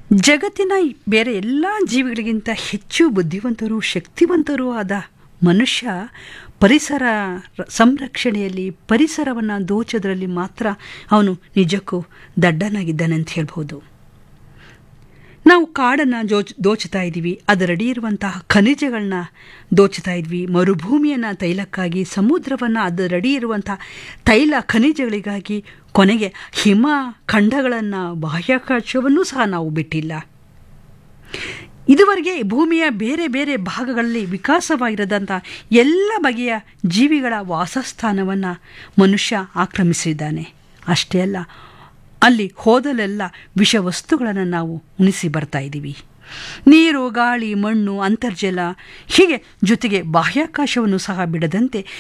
ಜಗತ್ತಿನ ಬೇರೆ ಎಲ್ಲ ಜೀವಿಗಳಿಗಿಂತ ಹೆಚ್ಚು ಬುದ್ಧಿವಂತರು ಶಕ್ತಿವಂತರೂ ಆದ ಮನುಷ್ಯ ಪರಿಸರ ಸಂರಕ್ಷಣೆಯಲ್ಲಿ ಪರಿಸರವನ್ನು ದೋಚೋದ್ರಲ್ಲಿ ಮಾತ್ರ ಅವನು ನಿಜಕ್ಕೂ ದಡ್ಡನಾಗಿದ್ದಾನೆ ಅಂತ ಹೇಳ್ಬೋದು ನಾವು ಕಾಡನ್ನು ಜೋಚ್ ದೋಚ್ತಾ ಇದ್ದೀವಿ ಅದರಡಿ ಇರುವಂತಹ ಖನಿಜಗಳನ್ನ ದೋಚ್ತಾ ಇದ್ವಿ ಮರುಭೂಮಿಯನ್ನು ತೈಲಕ್ಕಾಗಿ ಸಮುದ್ರವನ್ನು ಅದರಡಿ ಇರುವಂತಹ ತೈಲ ಖನಿಜಗಳಿಗಾಗಿ ಕೊನೆಗೆ ಹಿಮ ಖಂಡಗಳನ್ನು ಬಾಹ್ಯಾಕಾಶವನ್ನೂ ಸಹ ನಾವು ಬಿಟ್ಟಿಲ್ಲ ಇದುವರೆಗೆ ಭೂಮಿಯ ಬೇರೆ ಬೇರೆ ಭಾಗಗಳಲ್ಲಿ ವಿಕಾಸವಾಗಿರದಂಥ ಎಲ್ಲ ಬಗೆಯ ಜೀವಿಗಳ ವಾಸಸ್ಥಾನವನ್ನು ಮನುಷ್ಯ ಆಕ್ರಮಿಸಿದ್ದಾನೆ ಅಷ್ಟೇ ಅಲ್ಲ ಅಲ್ಲಿ ಹೋದಲೆಲ್ಲ ವಿಷವಸ್ತುಗಳನ್ನು ನಾವು ಉಣಿಸಿ ಬರ್ತಾ ಇದ್ದೀವಿ ನೀರು ಗಾಳಿ ಮಣ್ಣು ಅಂತರ್ಜಲ ಹೀಗೆ ಜೊತೆಗೆ ಬಾಹ್ಯಾಕಾಶವನ್ನು ಸಹ ಬಿಡದಂತೆ